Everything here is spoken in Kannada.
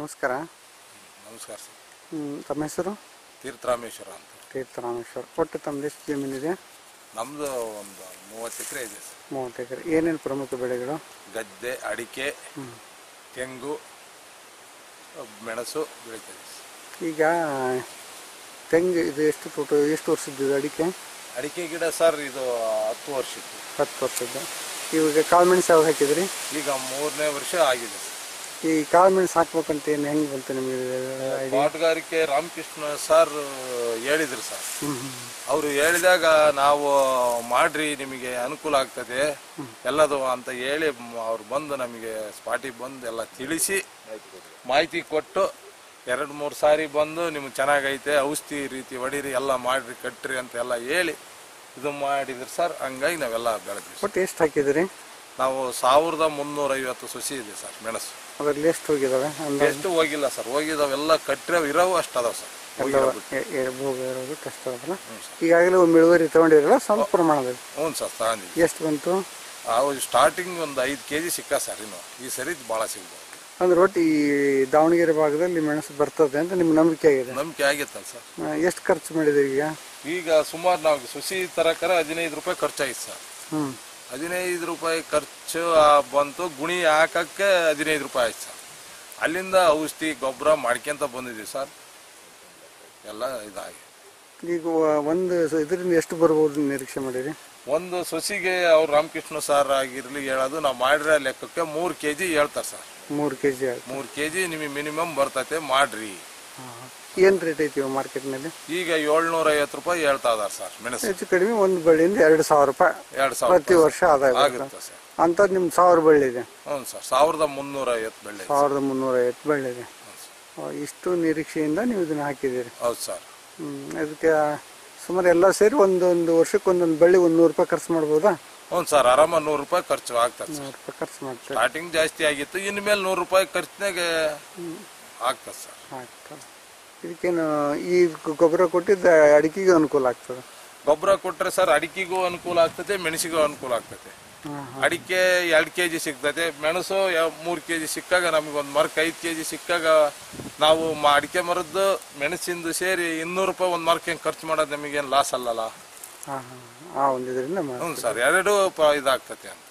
ನಮಸ್ಕಾರ ನಮಸ್ಕಾರ ಸರ್ ಹ್ಮ್, ತಮ್ಮ ಹೆಸರು ತೀರ್ಥರಾಮೇಶ್ವರ ಅಂತ ತೀರ್ಥರಾಮೇಶ್ವರ ಒಟ್ಟು ತಮ್ಮದು ಎಷ್ಟು ಜಮೀನಿದೆ ನಮ್ಮದು ಒಂದು ಮೂವತ್ತು ಎಕರೆ ಇದೆ ಸರ್ ಮೂವತ್ತು ಎಕರೆ ಏನೇನು ಪ್ರಮುಖ ಬೆಳೆಗಳು ಗದ್ದೆ ಅಡಿಕೆ ತೆಂಗು ಮೆಣಸು ಬೆಳಿತೀವಿ ಸರ್ ಈಗ ತೆಂಗು ಇದು ಎಷ್ಟು ಫೋಟೋ ಎಷ್ಟು ವರ್ಷದ್ದು ಅಡಿಕೆ ಅಡಿಕೆ ಗಿಡ ಸರ್ ಇದು ಹತ್ತು ವರ್ಷದ್ದು ಹತ್ತು ವರ್ಷದ್ದು ಇವಾಗ ಕಾಳುಮೆಣಸು ಯಾವಾಗ ಹಾಕಿದ್ರಿ ಈಗ ಮೂರನೇ ವರ್ಷ ಆಗಿದೆ ಸರ್ ಈ ಕಾಳುಮೆಣಸು ಹಾಕ್ಬೇಕಂತ ಏನು ಹೆಂಗೆ ಬಂತು ನಿಮಗೆ ತೋಟಗಾರಿಕೆ ರಾಮಕೃಷ್ಣ ಸರ್ ಹೇಳಿದ್ರು ಸರ್ ಹ್ಞೂ ಹ್ಞೂ ಅವರು ಹೇಳಿದಾಗ ನಾವು ಮಾಡ್ರಿ ನಿಮಗೆ ಅನುಕೂಲ ಆಗ್ತದೆ ಎಲ್ಲದು ಅಂತ ಹೇಳಿ ಮ್- ಅವ್ರು ಬಂದು ನಮಗೆ ಸ್ಪಾಟಿಗೆ ಬಂದು ಎಲ್ಲ ತಿಳಿಸಿ ಮಾಹಿತಿ ಕೊಟ್ಟು ಎರಡು ಮೂರು ಸಾರಿ ಬಂದು ನಿಮ್ಗೆ ಚೆನ್ನಾಗೈತೆ ಔಷಧಿ ರೀತಿ ಹೊಡೀರಿ ಎಲ್ಲ ಮಾಡ್ರಿ ಕಟ್ರಿ ಅಂತ ಎಲ್ಲ ಹೇಳಿ ಇದು ಮಾಡಿದ್ರು ಸರ್ ಹಂಗಾಗಿ ನಾವೆಲ್ಲ ಬೆಳೆದ್ವಿ ಒಟ್ಟು ಎಷ್ಟು ಹಾಕಿದ್ರಿ ನಾವು ಸಾವಿರದ ಮುನ್ನೂರ ಐವತ್ತು ಸಸಿ ಇದೆ ಸರ್ ಮೆಣಸು ಅದರಲ್ಲಿ ಎಷ್ಟು ಹೋಗಿದಾವೆ ಅಂದಾಜು ಎಷ್ಟು ಹೋಗಿಲ್ಲ ಸರ್ ಹೋಗಿದಾವೆಲ್ಲ ಕಟ್ಟಿರೋ ಇರೋವು ಅಷ್ಟು ಅದಾವ ಸರ್ ಹೋಗಿರೋ ಬಿಟ್ಟು. ಎ- ಎ- ಭೋಗ ಇರೋದು ಕಷ್ಟ ಅದಲ್ಲ ಹ್ಞೂ ಸರ್ ಈಗಾಗಲೇ ಒಂದು ಇಳುವರಿ ತೊಗೊಂಡಿರಲ್ಲ ಸ್ವಲ್ಪ ಪ್ರಮಾಣದಲ್ಲಿ ಹ್ಞೂ ಸರ್ ತಗೊಂಡಿದ್ವಿ ಎಷ್ಟು ಬಂತು ಅವು ಸ್ಟಾರ್ಟಿಂಗ್ ಒಂದು ಐದು ಕೆ ಜಿ ಸಿಕ್ಕ ಸರ್ ಇನ್ನು ಈ ಸರಿ ಭಾಳ ಸಿಗ್ಬೋದು ಅಂದ್ರೆ ಒಟ್ಟು ಈ ದಾವಣಗೆರೆ ಭಾಗದಲ್ಲಿ ಮೆಣಸು ಬರ್ತದೆ ಅಂತ ನಿಮ್ಗೆ ನಂಬಿಕೆ ಆಗಿದೆ ನಂಬಿಕೆ ಆಗಿತ್ತಲ್ಲ ಸರ್ ಆ, ಎಷ್ಟು ಖರ್ಚು ಮಾಡಿದ್ರಿ ಈಗ ಈಗ ಸುಮಾರು ನಾವು ಸುಸಿ ತರಕರ ಹದಿನೈದು ರೂಪಾಯಿ ಖರ್ಚಾಗಿತ್ತು ಸರ್ ಹ್ಞೂ ಹದಿನೈದು ರೂಪಾಯಿ ಖರ್ಚು ಆ, ಬಂತು ಗುಣಿ ಹಾಕಕ್ಕೆ ಹದಿನೈದು ರೂಪಾಯಿ ಆಯ್ತು ಸರ್ ಅಲ್ಲಿಂದ ಔಷಧಿ ಗೊಬ್ಬರ ಮಾಡ್ಕೊಂತ ಬಂದಿದ್ದೀವಿ ಸರ್ ಎಲ್ಲ ಇದಾಗಿ ಈಗ ವ- ಒಂದು ಸ- ಇದರಿಂದ ಎಷ್ಟು ಬರ್ಬೋದು ನಿರೀಕ್ಷೆ ಮಾಡಿರಿ ಒಂದು ಸೊಸಿಗೆ ಅವ್ರು ರಾಮಕೃಷ್ಣ ಸರ್ ಆಗಿರ್ಲಿ ಹೇಳೋದು ನಾವು ಮಾಡಿರೋ ಲೆಕ್ಕಕ್ಕೆ ಮೂರು ಕೆ ಜಿ ಹೇಳ್ತಾರೆ ಸರ್ ಮೂರು ಕೆ ಜಿ ಆಯ್ತು ಮೂರು ಕೆ ಜಿ ನಿಮಗೆ ಮಿನಿಮಮ್ ಬರ್ತೈತೆ ಮಾಡ್ರಿ ಏನು ರೇಟ್ ಐತಿ ಮಾರ್ಕೆಟ್ನಲ್ಲಿ ಈಗ ಏಳ್ನೂರ ಐವತ್ತು ರೂಪಾಯಿ ಹೇಳ್ತಾ ಇದಾರೆ ಸರ್ ಮೆಣಸು ಹೆಚ್ಚು ಕಡಿಮೆ ಒಂದು ಬಳ್ಳಿಯಿಂದ ಎರಡು ಸಾವಿರ ರೂಪಾಯಿ ಎರಡು ಸಾವಿರ ಪ್ರತಿ ವರ್ಷ ಆದಾಯ ಬರುತ್ತೆ ಆಗುತ್ತೆ ಸರ್ ಅಂಥದ್ದು ನಿಮ್ಮ ಸಾವಿರ ಬಳ್ಳಿ ಇದೆ ಹ್ಞೂ ಸರ್ ಸಾವಿರದ ಮುನ್ನೂರ ಐವತ್ತು ಬೆಳ್ಳಿ ಸಾವಿರದ ಮುನ್ನೂರ ಐವತ್ತು ಬಳ್ಳಿ ಇದೆ ಆ, ಇಷ್ಟು ನಿರೀಕ್ಷೆಯಿಂದ ನೀವು ಇದನ್ನ ಹಾಕಿದ್ದೀರಿ ಹೌದು ಸರ್ ಹ್ಮ್, ಅದಕ್ಕೆ ಸುಮಾರು ಎಲ್ಲ ಸೇರಿ ಒಂದೊಂದು ವರ್ಷಕ್ಕೆ ಒಂದೊಂದು ಬಳ್ಳಿ ಒಂದು ನೂರು ರೂಪಾಯಿ ಖರ್ಚು ಮಾಡ್ಬೋದಾ ಹ್ಞೂ ಸರ್ ಆರಾಮ ನೂರು ರೂಪಾಯಿ ಖರ್ಚು ಆಗ್ತದೆ ಸರ್ ನೂರು ರೂಪಾಯಿ ಖರ್ಚು ಮಾಡ್ತಾರೆ ಸ್ಟಾರ್ಟಿಂಗ್ ಜಾಸ್ತಿ ಆಗಿತ್ತು ಇನ್ಮೇಲೆ ನೂರು ರೂಪಾಯಿ ಖರ್ಚಿನಾಗೆ ಆಗ್ತದೆ ಸರ್ ಆಗ್ತದೆ ಇದಕ್ಕೇನು ಈ ಗೊಬ್ಬರ ಕೊಟ್ಟಿದ್ದ ಅಡಿಕೆಗೆ ಅನುಕೂಲ ಆಗ್ತದೆ ಗೊಬ್ಬರ ಕೊಟ್ರೆ ಸರ್ ಅಡಿಕೆಗೂ ಅನುಕೂಲ ಆಗ್ತದೆ ಮೆಣಸಿಗೂ ಅನುಕೂಲ ಆಗ್ತದೆ ಹಾಂ ಅಡಿಕೆ ಎರಡು ಕೆ ಜಿ ಸಿಗ್ತದೆ ಮೆಣಸು ಮೂರು ಕೆ ಜಿ ಸಿಕ್ಕಾಗ ನಮಗೆ ಒಂದು ಮರಕ್ಕೆ ಐದು ಕೆ ಜಿ ಸಿಕ್ಕಾಗ ನಾವು ಮ ಅಡಿಕೆ ಮರದ್ದು ಮೆಣಸಿಂದು ಸೇರಿ ಇನ್ನೂರು ರೂಪಾಯಿ ಒಂದು ಮರಕ್ಕೆ ಹೆಂಗೆ ಖರ್ಚು ಮಾಡೋದು ನಮಗೇನು ಲಾಸ್ ಅಲ್ಲಲ್ಲ ಹಾಂ ಹಾಂ ಆ ಒಂದು ಇದರಿಂದ ಮಾಡಿ ಹ್ಞೂ ಸರ್ ಎರಡೂ ಪ ಇದಾಗ್ತದೆ ಅಂತ